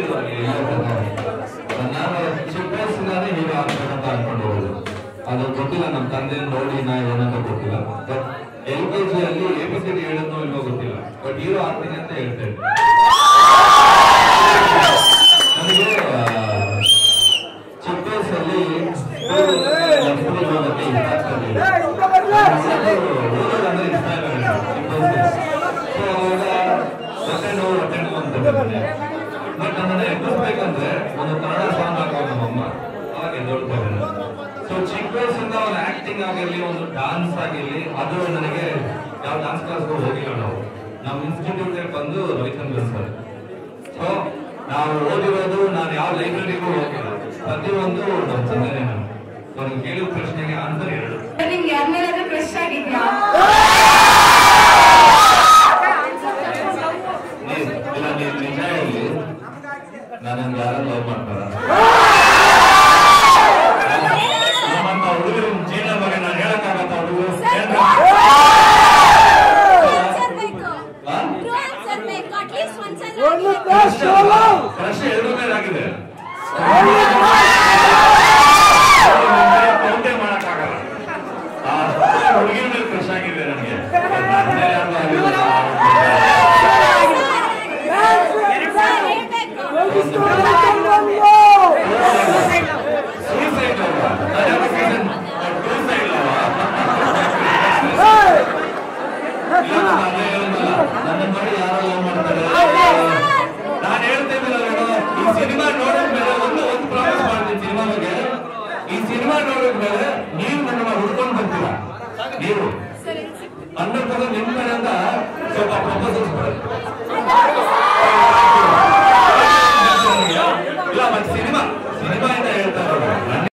ಹೇಳಿದ್ರು ನಾನು ಚಿಕ್ಕ ವಯಸ್ಸಿನಾನೇ ಹೀರೋ ಆಗ್ಬೇಕಂತ ಅನ್ಕೊಂಡಿರೋದು ಅದು ಗೊತ್ತಿಲ್ಲ ನಮ್ಮ ತಂದೆ ನೋಡಿ ನಾ ಏನಂತ ಗೊತ್ತಿಲ್ಲ ಬಟ್ ಎಲ್ ಕೆ ಜಿ ಅಲ್ಲಿ ಎ ಬಿ ಸಿ ಡಿ ಹೇಳೋದು ಇಲ್ವೋ ಗೊತ್ತಿಲ್ಲ ಬಟ್ ಹೀರೋ ಆಗ್ತೀನಿ ಅಂತ ಹೇಳ್ತೇನೆ ನನಗೆ ಆ, ಚಿಕ್ಕ ವಯಸ್ಸಲ್ಲಿ ಸ್ಕೂಲ್ ಹೋಗೋಕ್ಕೆ ಇಷ್ಟ ಆಗ್ತಿರ್ಲಿಲ್ಲ. ಓದೋದಂದ್ರೆ ಇಷ್ಟ ಆಗಲಿಲ್ಲ ಚಿಕ್ಕ ವಯಸ್ಸಲ್ಲಿ. So ಅವಾಗ ಹೊಟ್ಟೆ ನೋವು ಹೊಟ್ಟೆ ನೋವು ಅಂತ ಬರುತ್ತೆ. ಬಟ್ ನನ್ನನ್ನ ಎಬ್ಬಿಸ್ಬೇಕಂದ್ರೆ ಒಂದು ಕನ್ನಡ ಸಾಂಗ್ ಹಾಕೋ ನಮ್ಮಮ್ಮ ಅವಾಗ ಎದ್ದೊಳ್ತಾರೆ ಸೊ ಚಿಕ್ಕ ವಯಸ್ಸಿಂದ ಒಂದು ಆಕ್ಟಿಂಗ್ ಆಗಿರ್ಲಿ ಒಂದು ಡಾನ್ಸ್ ಆಗಿರ್ಲಿ ಅದು ನನಗೆ ಯಾವ ಡಾನ್ಸ್ ಕ್ಲಾಸ್ಗೂ ಹೋಗಿಲ್ಲ ನಾವು ನಮ್ಮ ಇನ್ಸ್ಟಿಟ್ಯೂಟ್ ಬಂದು ರವಿಚಂದ್ರನ್ ಸರ್ ಸೊ ನಾವು ಓದಿರೋದು ನಾನು ಯಾವ ಲೈಬ್ರರಿಗೂ ಹೋಗಿಲ್ಲ ಪ್ರತಿಯೊಂದು ನಮ್ಮ ಚಿಂತನೆ ನಾನು ಸೊ ನೀವು ಕೇಳಿದ ಪ್ರಶ್ನೆಗೆ ಆನ್ಸರ್ ಎರಡು ನಿಮ್ಗೆ ಯಾರ ಮೇಲಾದ್ರೂ ಕ್ರಶ್ ಆಗಿದ್ಯಾ ನೀವು ಇಲ್ಲ ನೀವು ನಿಜ ಹೇಳಿ ನನ್ನನ್ನು ಯಾರು ಲವ್ ಮಾಡ್ತಾರ ನಮ್ಮಂತ ಹುಡುಗರು ಜೀವನ ಬಗ್ಗೆ ನಾನು ಹೇಳಕ್ಕಾಗತ್ತ ಹುಡುಗರು ಕ್ರಶ್ ಎರಡು ಮೇಲೆ ಆಗಿದೆ ಕೌಂಟೇ ಮಾಡಕ್ಕಾಗಲ್ಲ ಆ ಹುಡುಗಿನ ಮೇಲೆ ಕ್ರಶ್ ಆಗಿದೆ ನನಗೆ ನನ್ನ ಮೇಲೆ ಯಾರ್ಗೂ ಆಗಿಲ್ಲ. Suicide ಅಲ್ವಾ? ನಾನು ಯಾವಾಗ season two side ಅಲ್ವಾ? ಇಲ್ಲ, ನಾನು ಅದೇ ಹೇಳೋದಲ್ಲ. ನನ್ನ ನೋಡಿ ಯಾರೋ love ಮಾಡ್ತಾರೆ. ನಾನು ಹೇಳ್ತಿದ್ದೀನಲ್ಲ ಮೇಡಮ್, ಈ ಸಿನಿಮಾ ನೋಡಿದ್ಮೇಲೆ ಒಂದು ಒಂದು ಪ್ರಾಮಿಸ್ ಮಾಡ್ತೀನಿ ಸಿನಿಮಾ ಬಗ್ಗೆ ಈ ಸಿನಿಮಾ ನೋಡಿದ್ಮೇಲೆ ನೀವು ನನ್ನ ಹುಡ್ಕೊಂಡು ಬರ್ತೀರಾ ನೀವು ಹಂಡ್ರೆಡ್ ಪರ್ಸೆಂಟ್ ನಿಮ್ಮ ಕಡೆಯಿಂದ ಸ್ವಲ್ಪ ಪ್ರಪೋಸಲ್ಸ್ ಬರುತ್ತೆ ಇಲ್ಲ ಮತ್ತೆ ಸಿನಿಮಾ ಸಿನಿಮಾ